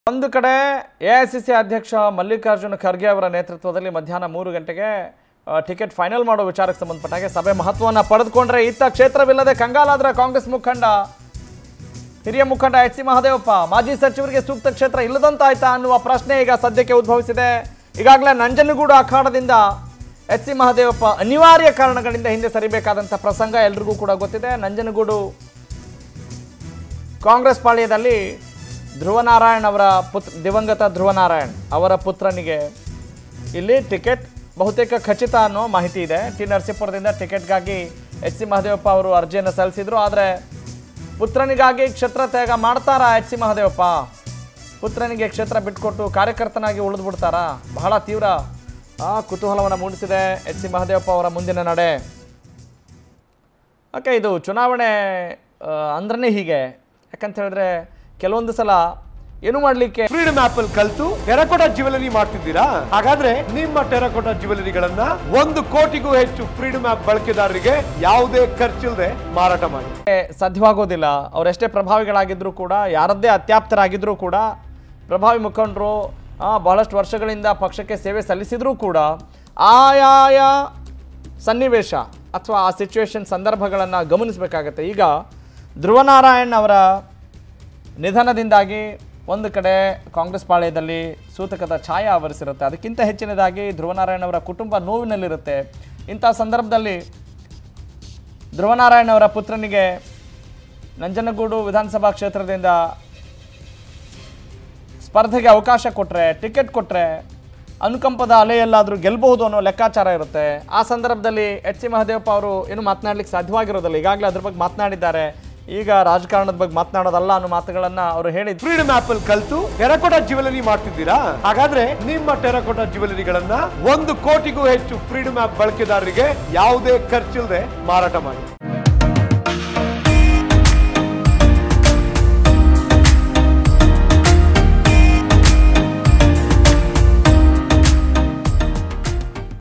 ಒಂದು ಕಡೆ A I C C ಅಧ್ಯಕ್ಷ ಮಲ್ಲಿಕಾರ್ಜುನ ಖರ್ಗೆ ಅವರ ನೇತೃತ್ವದಲ್ಲಿ ಮಧ್ಯಾಹ್ನ ಮೂರು ಗಂಟೆಗೆ ಆ, ಟಿಕೆಟ್ ಫೈನಲ್ ಮಾಡೋ ವಿಚಾರಕ್ಕೆ ಸಂಬಂಧಪಟ್ಟ ಹಾಗೆ ಸಭೆ ಮಹತ್ವವನ್ನು ಪಡೆದುಕೊಂಡ್ರೆ ಇತ್ತ ಕ್ಷೇತ್ರವಿಲ್ಲದೆ ಕಂಗಾಲಾದ್ರ ಕಾಂಗ್ರೆಸ್ ಮುಖಂಡ ಹಿರಿಯ ಮುಖಂಡ ಎಚ್ ಸಿ ಮಹದೇವಪ್ಪ ಮಾಜಿ ಸಚಿವರಿಗೆ ಸೂಕ್ತ ಕ್ಷೇತ್ರ ಇಲ್ಲದಂತಾಯ್ತಾ ಅನ್ನುವ ಪ್ರಶ್ನೆ ಈಗ ಸದ್ಯಕ್ಕೆ ಉದ್ಭವಿಸಿದೆ ಈಗಾಗಲೇ ನಂಜನಗೂಡು ಅಖಾಡದಿಂದ ಎಚ್ ಸಿ ಮಹದೇವಪ್ಪ ಅನಿವಾರ್ಯ ಕಾರಣಗಳಿಂದ ಹಿಂದೆ ಸರಿಬೇಕಾದಂಥ ಪ್ರಸಂಗ ಎಲ್ರಿಗೂ ಕೂಡ ಗೊತ್ತಿದೆ ನಂಜನಗೂಡು ಕಾಂಗ್ರೆಸ್ ಪಾಳ್ಯದಲ್ಲಿ ಧ್ರುವನಾರಾಯಣ್ ಅವರ ಪುತ್ರ ದಿವಂಗತ ಧ್ರುವನಾರಾಯಣ್ ಅವರ ಪುತ್ರನಿಗೆ ಇಲ್ಲಿ ಟಿಕೆಟ್ ಬಹುತೇಕ ಖಚಿತ ಅನ್ನೋ ಮಾಹಿತಿ ಇದೆ ಟಿ ನರಸೀಪುರದಿಂದ ಟಿಕೆಟ್ಗಾಗಿ ಎಚ್ ಸಿ ಮಹದೇವಪ್ಪ ಅವರು ಅರ್ಜಿಯನ್ನು ಸಲ್ಲಿಸಿದ್ರು ಆದರೆ ಪುತ್ರನಿಗಾಗಿ ಕ್ಷೇತ್ರ ತ್ಯಾಗ ಮಾಡ್ತಾರಾ ಎಚ್ ಸಿ ಮಹದೇವಪ್ಪ ಪುತ್ರನಿಗೆ ಕ್ಷೇತ್ರ ಬಿಟ್ಕೊಟ್ಟು ಕಾರ್ಯಕರ್ತನಾಗಿ ಉಳಿದು ಬಿಡ್ತಾರಾ ಬಹಳ ತೀವ್ರ ಆ, ಕುತೂಹಲವನ್ನು ಮೂಡಿಸಿದೆ ಎಚ್ ಸಿ ಮಹದೇವಪ್ಪ ಅವರ ಮುಂದಿನ ನಡೆ ಓಕೆ ಇದು ಚುನಾವಣೆ ಆ, ಅಂದ್ರೇ ಹೀಗೆ ಯಾಕಂತ ಹೇಳಿದ್ರೆ ಕೆಲವೊಂದು ಸಲ ಏನು ಮಾಡಲಿಕ್ಕೆ ಫ್ರೀಡಮ್ ಆಪ್ ಅಲ್ಲಿ ಕಲ್ತು ಟೆರಕೋಟಾ ಜ್ಯುವೆಲರಿ ಮಾಡ್ತಿದ್ದೀರಾ ಹಾಗಾದ್ರೆ ನಿಮ್ಮ ಟೆರಕೋಟಾ ಜ್ಯುವೆಲರಿಗಳನ್ನ ಒಂದು ಕೋಟಿಗೂ ಹೆಚ್ಚು ಫ್ರೀಡಮ್ ಆಪ್ ಬಳಕೆದಾರರಿಗೆ ಯಾವುದೇ ಖರ್ಚಿಲ್ಲದೆ ಮಾರಾಟ ಮಾಡಿ ಸಾಧ್ಯವಾಗೋದಿಲ್ಲ ಅವರೆಷ್ಟೇ ಪ್ರಭಾವಿಗಳಾಗಿದ್ದರೂ ಕೂಡ ಯಾರದ್ದೇ ಅತ್ಯಾಪ್ತರಾಗಿದ್ದರೂ ಕೂಡ ಪ್ರಭಾವಿ ಮುಖಂಡರು ಆ, ಬಹಳಷ್ಟು ವರ್ಷಗಳಿಂದ ಪಕ್ಷಕ್ಕೆ ಸೇವೆ ಸಲ್ಲಿಸಿದರೂ ಕೂಡ ಆಯಾಯ ಸನ್ನಿವೇಶ ಅಥವಾ ಆ ಸಿಚುವೇಶನ್ ಸಂದರ್ಭಗಳನ್ನು ಗಮನಿಸಬೇಕಾಗತ್ತೆ ಈಗ ಧ್ರುವನಾರಾಯಣ್ ಅವರ ನಿಧನದಿಂದಾಗಿ ಒಂದು ಕಡೆ ಕಾಂಗ್ರೆಸ್ ಪಾಳ್ಯದಲ್ಲಿ ಸೂತಕದ ಛಾಯೆ ಆವರಿಸಿರುತ್ತೆ ಅದಕ್ಕಿಂತ ಹೆಚ್ಚಿನದಾಗಿ ಧ್ರುವನಾರಾಯಣ್ ಅವರ ಕುಟುಂಬ ನೋವಿನಲ್ಲಿರುತ್ತೆ ಇಂಥ ಸಂದರ್ಭದಲ್ಲಿ ಧ್ರುವನಾರಾಯಣ್ ಅವರ ಪುತ್ರನಿಗೆ ನಂಜನಗೂಡು ವಿಧಾನಸಭಾ ಕ್ಷೇತ್ರದಿಂದ ಸ್ಪರ್ಧೆಗೆ ಅವಕಾಶ ಕೊಟ್ಟರೆ ಟಿಕೆಟ್ ಕೊಟ್ಟರೆ ಅನುಕಂಪದ ಅಲೆಯಲ್ಲಾದರೂ ಗೆಲ್ಲಬಹುದು ಅನ್ನೋ ಲೆಕ್ಕಾಚಾರ ಇರುತ್ತೆ ಆ ಸಂದರ್ಭದಲ್ಲಿ ಎಚ್ ಸಿ ಮಹದೇವಪ್ಪ ಅವರು ಏನು ಮಾತನಾಡ್ಲಿಕ್ಕೆ ಸಾಧ್ಯವಾಗಿರೋದಿಲ್ಲ ಈಗಾಗಲೇ ಅದ್ರ ಬಗ್ಗೆ ಮಾತನಾಡಿದ್ದಾರೆ ಈಗ ರಾಜಕಾರಣದ ಬಗ್ಗೆ ಮಾತನಾಡೋದಲ್ಲ ಅನ್ನೋ ಮಾತುಗಳನ್ನು ಅವರು ಹೇಳಿದ್ರು ಫ್ರೀಡಮ್ ಆಪ್ ಅಲ್ಲಿ ಕಲ್ತು ಟೆರಕೋಟಾ ಜ್ಯುವೆಲರಿ ಮಾಡ್ತಿದ್ದೀರಾ ಹಾಗಾದ್ರೆ ನಿಮ್ಮ ಟೆರಕೋಟಾ ಜ್ಯುವೆಲರಿಗಳನ್ನ ಒಂದು ಕೋಟಿಗೂ ಹೆಚ್ಚು ಫ್ರೀಡಮ್ ಆಪ್ ಬಳಕೆದಾರರಿಗೆ ಯಾವುದೇ ಖರ್ಚಿಲ್ಲದೆ ಮಾರಾಟ ಮಾಡಿ